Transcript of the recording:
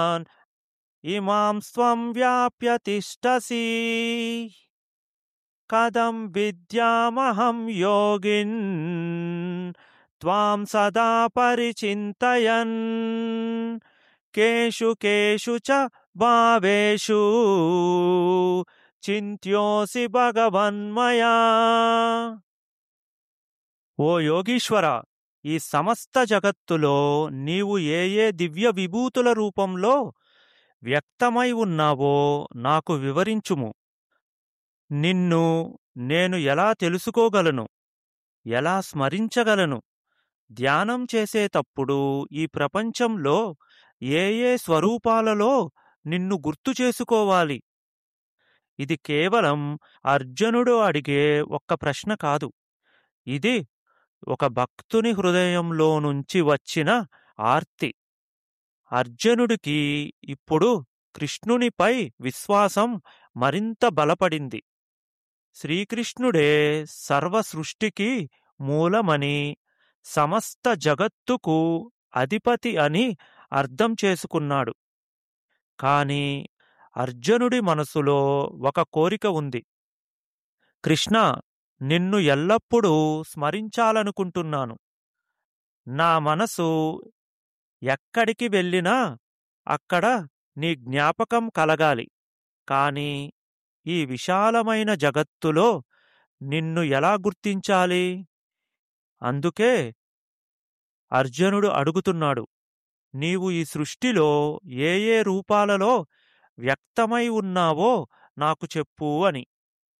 ఇమాం స్వం వ్యాప్య తిష్టసి కథం విద్యామహం యోగిన్ త్వాం సదా పరిచింతయన్ కేషు కేషు చ భావేషు చింత్యోసి భగవన్మయా ఓ యోగీశ్వర ఈ సమస్త జగత్తులో నీవు ఏ ఏ దివ్య విభూతుల రూపంలో వ్యక్తమై ఉన్నావో నాకు వివరించుము నిన్ను నేను ఎలా తెలుసుకోగలను ఎలా స్మరించగలను ధ్యానం చేసేటప్పుడు ఈ ప్రపంచంలో ఏ ఏ స్వరూపాలలో నిన్ను గుర్తు చేసుకోవాలి ఇది కేవలం అర్జునుడు అడిగే ఒక్క ప్రశ్న కాదు ఇది ఒక భక్తుని హృదయంలో నుంచి వచ్చిన ఆర్తి అర్జునుడికి ఇప్పుడు కృష్ణునిపై విశ్వాసం మరింత బలపడింది శ్రీకృష్ణుడే సర్వ సృష్టికి మూలమని సమస్త జగత్తుకు అధిపతి అని అర్థం చేసుకున్నాడు కాని అర్జునుడి మనసులో ఒక కోరిక ఉంది కృష్ణ నిన్ను ఎల్లప్పుడూ స్మరించాలనుకుంటున్నాను నా మనసు ఎక్కడికి వెళ్ళినా అక్కడ నీ జ్ఞాపకం కలగాలి కాని ఈ విశాలమైన జగత్తులో నిన్ను ఎలా గుర్తించాలి అందుకే అర్జునుడు అడుగుతున్నాడు నీవు ఈ సృష్టిలో ఏ ఏ రూపాలలో వ్యక్తమై ఉన్నావో నాకు చెప్పు అని